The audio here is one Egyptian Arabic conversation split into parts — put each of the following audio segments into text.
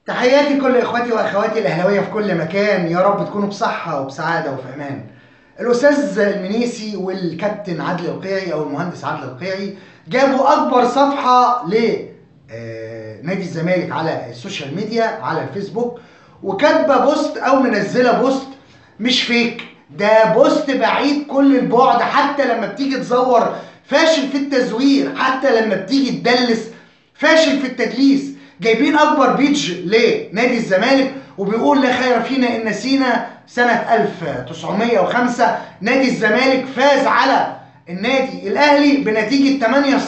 تحياتي كل اخواتي واخواتي الاهلاويه في كل مكان يا رب تكونوا بصحه وبسعاده وفي امان الاستاذ المنيسي والكابتن عادل القيعي او المهندس عادل القيعي جابوا اكبر صفحه ل آه، نادي الزمالك على السوشيال ميديا على الفيسبوك وكاتبه بوست او منزله بوست مش فيك ده بوست بعيد كل البعد حتى لما بتيجي تزور فاشل في التزوير حتى لما بتيجي تدلس فاشل في التدليس جايبين اكبر بيج لنادي الزمالك وبيقول لا خير فينا ان نسينا سنه 1905 نادي الزمالك فاز على النادي الاهلي بنتيجه 8-0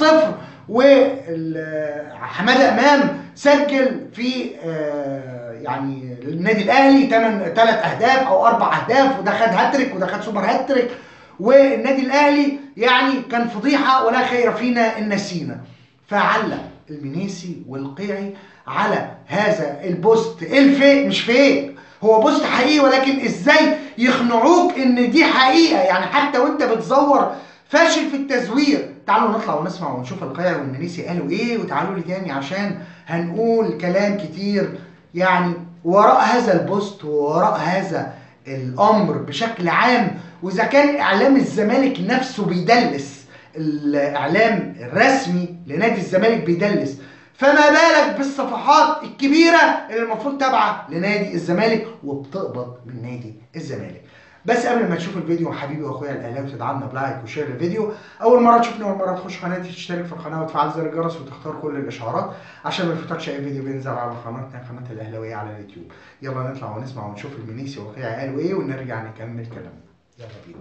وحماده امام سجل في آه، يعني النادي الاهلي 8 ثلاث اهداف او اربع اهداف وده خد هاتريك وده خد سوبر هاتريك والنادي الاهلي يعني كان فضيحه ولا خير فينا ان نسينا فعلق المنيسي والقيعي على هذا البوست الفيك مش فيك هو بوست حقيقي ولكن ازاي يقنعوك ان دي حقيقه يعني حتى وانت بتزور فاشل في التزوير تعالوا نطلع ونسمع ونشوف القيعي والمنيسي قالوا ايه وتعالوا لي تاني عشان هنقول كلام كتير يعني وراء هذا البوست ووراء هذا الامر بشكل عام واذا كان اعلام الزمالك نفسه بيدلس الاعلام الرسمي لنادي الزمالك بيدلس فما بالك بالصفحات الكبيره اللي المفروض تابعه لنادي الزمالك وبتقبض من نادي الزمالك بس قبل ما تشوف الفيديو حبيبي واخويا الاهلاوي تدعمنا بلايك وشير الفيديو اول مره تشوفني اول مره تخش قناتي تشترك في القناه وتفعل زر الجرس وتختار كل الاشعارات عشان ما يفوتكش اي فيديو بينزل على قناتنا قناه الاهلاويه على اليوتيوب يلا نطلع ونسمع ونشوف المنيسي واخويا قالوا ايه ونرجع نكمل كلامنا يلا بينا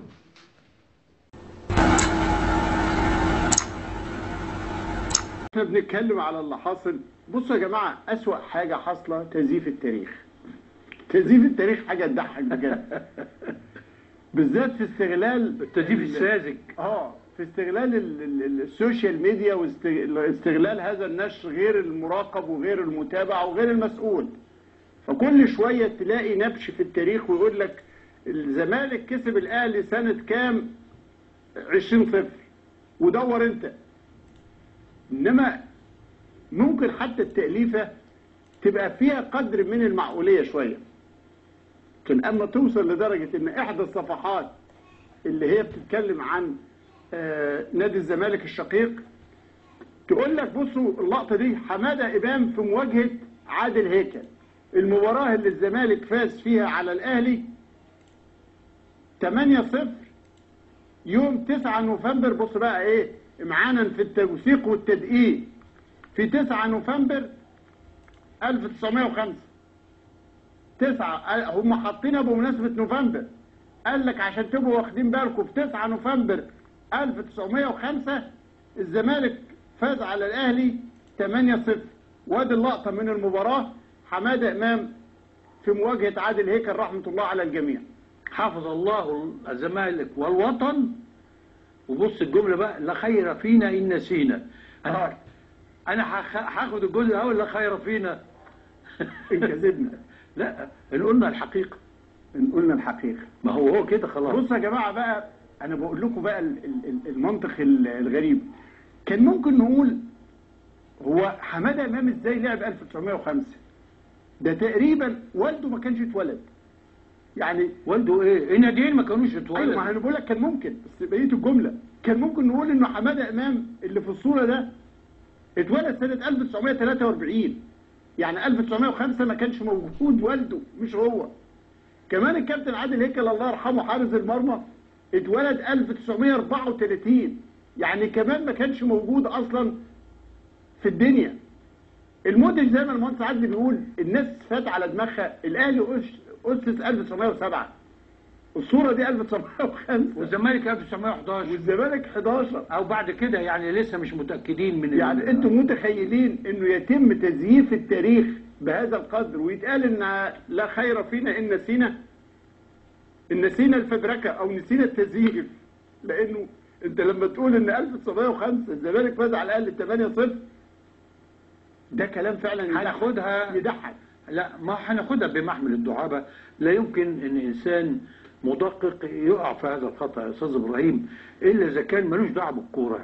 احنا بنتكلم على اللي حاصل بصوا يا جماعه اسوأ حاجه حاصله تزييف التاريخ تزييف التاريخ حاجه تضحك بجد بالذات في استغلال التزييف الساذج اه في استغلال ال- ال- ال- السوشيال ميديا واستغلال هذا النشر غير المراقب وغير المتابع وغير المسؤول فكل شويه تلاقي نبش في التاريخ ويقول لك الزمالك كسب الاهلي سنه كام 20 صفر ودور انت انما ممكن حتى التأليفة تبقى فيها قدر من المعقولية شوية لكن اما توصل لدرجة ان احدى الصفحات اللي هي بتتكلم عن آه، نادي الزمالك الشقيق تقول لك بصوا اللقطة دي حمادة إمام في مواجهة عادل هيكل المباراة اللي الزمالك فاز فيها على الأهلي 8-0 يوم 9 نوفمبر بص بقى ايه معانا في التوثيق والتدقيق في 9 نوفمبر 1905 9 هم حاطينها بمناسبة نوفمبر قال لك عشان تبقوا واخدين بالكم في 9 نوفمبر 1905 الزمالك فاز على الاهلي 8-0 وادي اللقطة من المباراة حمادة امام في مواجهة عادل هيكل رحمة الله على الجميع حافظ الله الزمالك والوطن وبص الجملة بقى لا خير فينا إن نسينا أنا, أنا هخ- هاخد الجزء الأول لا خير فينا إن كذبنا لا إن قلنا الحقيقة إن قلنا الحقيقة ما هو هو كده خلاص بصوا يا جماعه بقى انا بقول لكم بقى ال- ال- ال- المنطق ال- الغريب كان ممكن نقول هو حماده امام ازاي لعب 1905 ده تقريبا والده ما كانش اتولد يعني والده إيه؟ الناديين ما كانوش ايوه اتولد ما انا بقول لك كان ممكن بس بقيه الجمله كان ممكن نقول انه حماده امام اللي في الصوره ده اتولد سنه 1943 يعني 1905 ما كانش موجود والده مش هو كمان الكابتن عادل هيكل الله يرحمه حارس المرمى اتولد 1934 يعني كمان ما كانش موجود اصلا في الدنيا المدهش زي ما المهندس عادل بيقول الناس فات على دماغها الاهلي أس- اسس 1907 الصوره دي 1905 والزمالك 1911 والزمالك 11 أو بعد كده يعني لسه مش متأكدين من ال- يعني انتم متخيلين انه يتم تزييف التاريخ بهذا القدر ويتقال ان لا خير فينا ان نسينا ان نسينا الفبركه او نسينا التزييف لانه انت لما تقول ان 1905 الزمالك فاز على الاهلي 8 0 ده كلام فعلا يضحك. هناخدها يضحك لا ما هناخدها بمحمل الدعابة لا يمكن ان انسان مدقق يقع في هذا الخطأ يا استاذ ابراهيم الا اذا كان ملوش دعوه بالكوره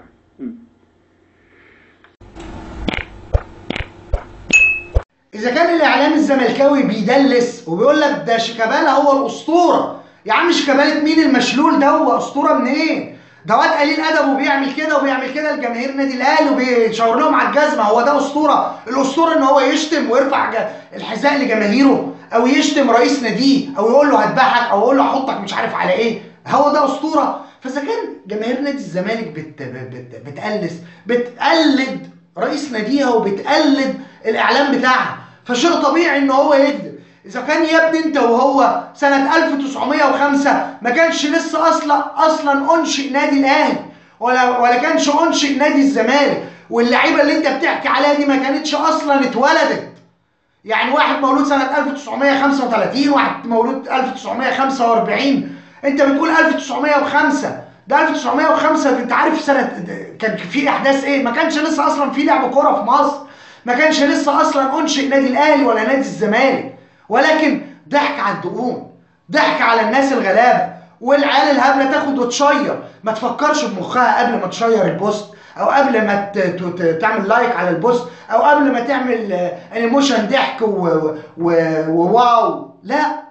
اذا كان الاعلام الزملكاوي بيدلس وبيقول لك ده شيكابالا هو الاسطوره يا عم شيكابالا مين المشلول ده هو اسطوره منين ده واد قليل ادب وبيعمل كده وبيعمل كده لجماهير النادي الاهلي وبيشاور لهم على الجزمه هو ده اسطوره الاسطوره ان هو يشتم ويرفع ج- الحذاء لجماهيره او يشتم رئيس ناديه او يقول له هذبحك او يقول له هحطك مش عارف على ايه هو ده اسطوره فاذا كان جماهير نادي الزمالك بت بت بتقلس بتقلد رئيس ناديها وبتقلد الاعلام بتاعها فشيء طبيعي ان هو يكذب اذا كان يا ابني انت وهو سنه 1905 ما كانش لسه اصلا اصلا انشئ نادي الاهلي ولا ولا كانش انشئ نادي الزمالك واللعيبه اللي انت بتحكي عليها دي ما كانتش اصلا اتولدت يعني واحد مولود سنة 1935 واحد مولود 1945 انت بتقول 1905 ده 1905 ده انت عارف سنة ده كان في احداث ايه ما كانش لسه اصلا في لعب كرة في مصر ما كانش لسه اصلا انشئ نادي الاهلي ولا نادي الزمالك ولكن ضحك على الدقون ضحك على الناس الغلابة والعيال الهبلة تاخد وتشير ما تفكرش بمخها قبل ما تشير البوست او قبل ما ت- ت- ت- تعمل لايك على البوست او قبل ما تعمل انيموشن ضحك و- و- وواو لا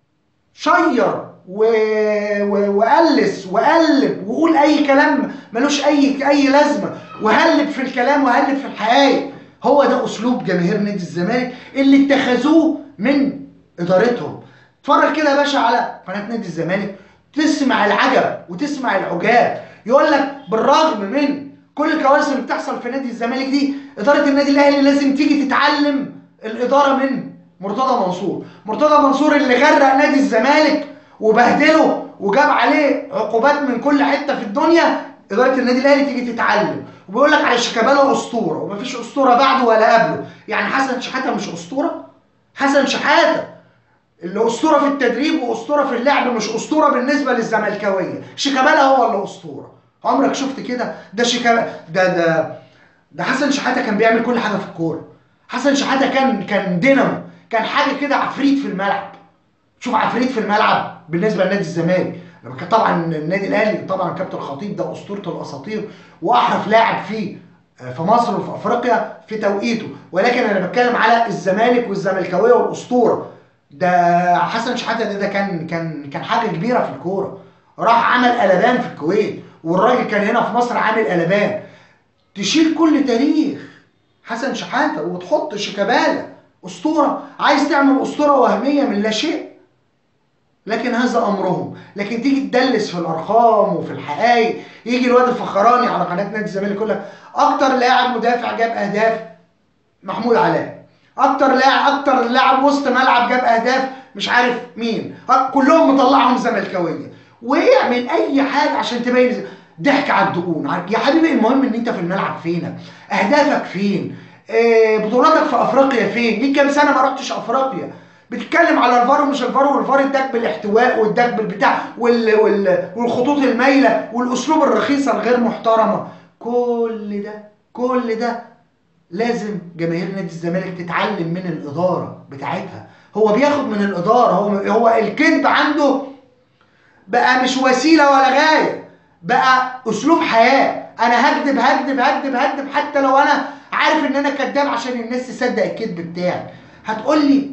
شير و... و... وقلس وقلب وقول اي كلام ملوش اي اي لازمه وهلب في الكلام وهلب في الحقائق هو ده اسلوب جماهير نادي الزمالك اللي اتخذوه من ادارتهم اتفرج كده يا باشا على قناه نادي الزمالك تسمع العجب وتسمع العجاب يقول لك بالرغم من كل الكوارث اللي بتحصل في نادي الزمالك دي اداره النادي الاهلي لازم تيجي تتعلم الاداره من مرتضى منصور مرتضى منصور اللي غرق نادي الزمالك وبهدله وجاب عليه عقوبات من كل حته في الدنيا اداره النادي الاهلي تيجي تتعلم وبيقول لك على شيكابالا اسطوره ومفيش اسطوره بعده ولا قبله يعني حسن شحاته مش اسطوره حسن شحاته اللي اسطوره في التدريب واسطوره في اللعب مش اسطوره بالنسبه للزملكاويه شيكابالا هو اللي اسطوره عمرك شفت كده ده شيكابالا ده ده ده حسن شحاته كان بيعمل كل حاجه في الكوره حسن شحاته كان كان دينامو كان حاجه كده عفريت في الملعب شوف عفريت في الملعب بالنسبه لنادي الزمالك لما كان طبعا النادي الاهلي طبعا كابتن الخطيب ده اسطوره الاساطير واحرف لاعب في في مصر وفي افريقيا في توقيته ولكن انا بتكلم على الزمالك والزملكاويه والاسطوره ده حسن شحاته ده, ده كان كان كان حاجه كبيره في الكوره راح عمل قلبان في الكويت والراجل كان هنا في مصر عامل قلبان تشيل كل تاريخ حسن شحاته وتحط شيكابالا اسطوره عايز تعمل اسطوره وهميه من لا شيء لكن هذا امرهم لكن تيجي تدلس في الارقام وفي الحقائق يجي الواد الفخراني على قناه نادي الزمالك يقول لك اكتر لاعب مدافع جاب اهداف محمود علاء اكتر لاعب اكتر لاعب وسط ملعب جاب اهداف مش عارف مين كلهم مطلعهم زملكاويه ويعمل اي حاجه عشان تبين ضحك على الدقون يا حبيبي المهم ان انت في الملعب فينك اهدافك فين آه، بطولاتك في افريقيا فين ليك كام سنه ما رحتش افريقيا بتتكلم على الفار ومش الفار والفار اداك بالاحتواء واداك بالبتاع وال... وال... والخطوط المايله والاسلوب الرخيصه الغير محترمه كل ده كل ده لازم جماهير نادي الزمالك تتعلم من الاداره بتاعتها هو بياخد من الاداره هو هو الكذب عنده بقى مش وسيله ولا غايه بقى اسلوب حياه انا هكذب هكذب هكذب هكذب حتى لو انا عارف ان انا كذاب عشان الناس تصدق الكذب بتاعي هتقول لي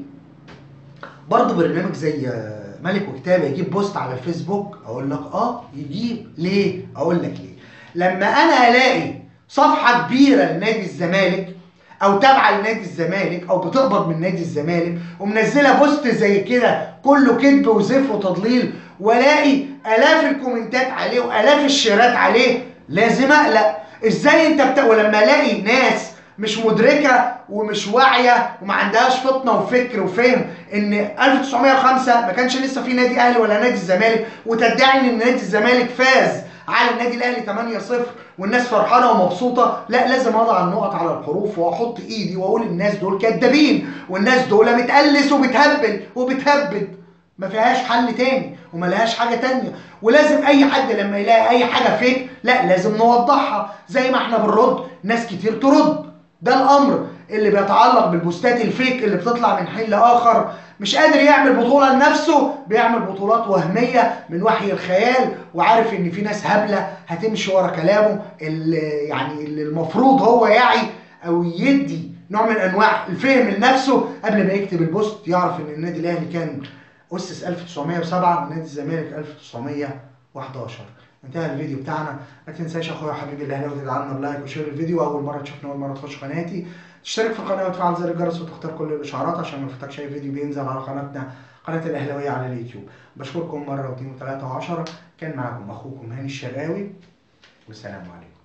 برضه برنامج زي ملك وكتابه يجيب بوست على الفيسبوك اقول لك اه يجيب ليه اقول لك ليه لما انا الاقي صفحه كبيره لنادي الزمالك او تابعه لنادي الزمالك او بتقبض من نادي الزمالك ومنزله بوست زي كده كله كذب وزيف وتضليل والاقي الاف الكومنتات عليه والاف الشيرات عليه لازم اقلق ازاي انت بتا... ولما الاقي ناس مش مدركه ومش واعيه وما عندهاش فطنه وفكر وفهم ان 1905 ما كانش لسه في نادي اهلي ولا نادي الزمالك وتدعي ان نادي الزمالك فاز على النادي الاهلي 8-0 والناس فرحانه ومبسوطه لا لازم اضع النقط على الحروف واحط ايدي واقول الناس دول كدابين والناس دول بتقلس وبتهبل وبتهبد ما فيهاش حل تاني وما لهاش حاجه تانية ولازم اي حد لما يلاقي اي حاجه فيك لا لازم نوضحها زي ما احنا بنرد ناس كتير ترد ده الامر اللي بيتعلق بالبوستات الفيك اللي بتطلع من حين لاخر مش قادر يعمل بطوله لنفسه بيعمل بطولات وهميه من وحي الخيال وعارف ان في ناس هبله هتمشي ورا كلامه اللي يعني اللي المفروض هو يعي او يدي نوع من انواع الفهم لنفسه قبل ما يكتب البوست يعرف ان النادي الاهلي كان اسس 1907 ونادي الزمالك 1911 انتهى الفيديو بتاعنا ما تنساش يا اخويا وحبيبي الاهلاوي تدعمنا بلايك وشير الفيديو اول مره تشوفنا اول مره تخش قناتي تشترك في القناه وتفعل زر الجرس وتختار كل الاشعارات عشان ما يفوتكش اي فيديو بينزل على قناتنا قناه الاهلاويه على اليوتيوب بشكركم مره واثنين وثلاثه وعشرة كان معاكم اخوكم هاني الشرقاوي والسلام عليكم